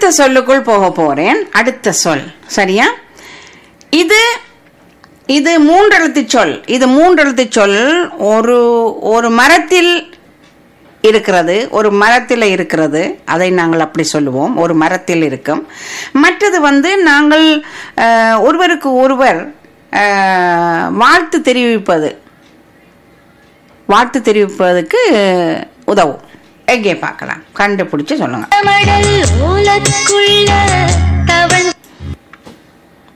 அடுத்த சொல்லுக்குள் போக போறேன் அடுத்த சொல் சரியா இது இது மூன்றெழுத்து சொல் இது மூன்றெழுத்து சொல் ஒரு ஒரு மரத்தில் இருக்கிறது ஒரு மரத்தில் இருக்கிறது அதை நாங்கள் அப்படி சொல்லுவோம் ஒரு மரத்தில் இருக்கும் மற்றது வந்து நாங்கள் அஹ், ஒருவருக்கு ஒருவர் அஹ், வாழ்த்து தெரிவிப்பது வாழ்த்து தெரிவிப்பதற்கு உதவும் எங்கே பார்க்கலாம் கண்டுபிடிச்சு சொல்லுங்க மடல் ஓலக்குள்ள